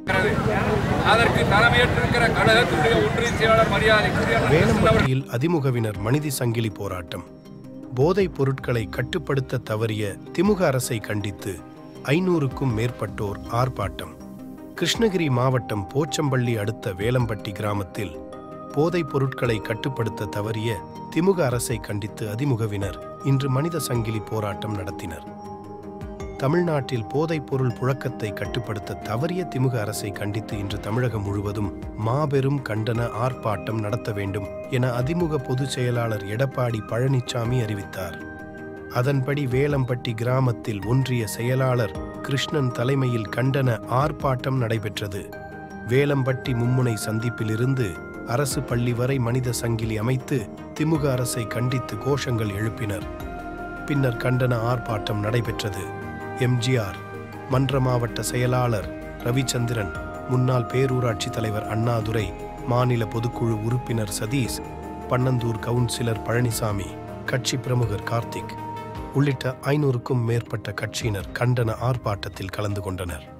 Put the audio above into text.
இருக்கிறது. அதற்கு தலைமையேற்றிருக்கிற கழகத்தினுடைய ஒன்றிய செயலாளர் மரியாதைக்குரிய அண்ணன் கிருஷ்ணன் அவர்கள் வேலம்பட்டியில் அதிமுகவினர் மனித சங்கிலி போராட்டம் போதைப் பொருட்களை கட்டுப்படுத்த தவறிய திமுக அரசை கண்டித்து ஐநூறுக்கும் மேற்பட்டோர் ஆர்ப்பாட்டம் கிருஷ்ணகிரி மாவட்டம் போச்சம்பள்ளி அடுத்த வேலம்பட்டி கிராமத்தில் போதைப் பொருட்களை கட்டுப்படுத்த தவறிய திமுக அரசை கண்டித்து அதிமுகவினர் இன்று மனித சங்கிலி போராட்டம் நடத்தினர் தமிழ்நாட்டில் போதைப் பொருள் புழக்கத்தை கட்டுப்படுத்த தவறிய திமுக அரசை கண்டித்து இன்று தமிழகம் முழுவதும் மாபெரும் கண்டன ஆர்ப்பாட்டம் நடத்த வேண்டும் என அதிமுக பொதுச் செயலாளர் எடப்பாடி பழனிசாமி அறிவித்தார் அதன்படி வேலம்பட்டி கிராமத்தில் ஒன்றிய செயலாளர் கிருஷ்ணன் தலைமையில் கண்டன ஆர்ப்பாட்டம் நடைபெற்றது வேலம்பட்டி மும்முனை சந்திப்பிலிருந்து அரசு பள்ளி வரை மனித சங்கிலி அமைத்து திமுக அரசை கண்டித்து கோஷங்கள் எழுப்பினர் பின்னர் கண்டன ஆர்ப்பாட்டம் நடைபெற்றது எம்ஜிஆர் மன்ற மாவட்ட செயலாளர் ரவிச்சந்திரன் முன்னாள் பேரூராட்சி தலைவர் அண்ணாதுரை மாநில பொதுக்குழு உறுப்பினர் சதீஷ் பன்னந்தூர் கவுன்சிலர் பழனிசாமி கட்சி பிரமுகர் கார்த்திக் உள்ளிட்ட ஐநூறுக்கும் மேற்பட்ட கட்சியினர் கண்டன ஆர்ப்பாட்டத்தில் கலந்து கொண்டனர்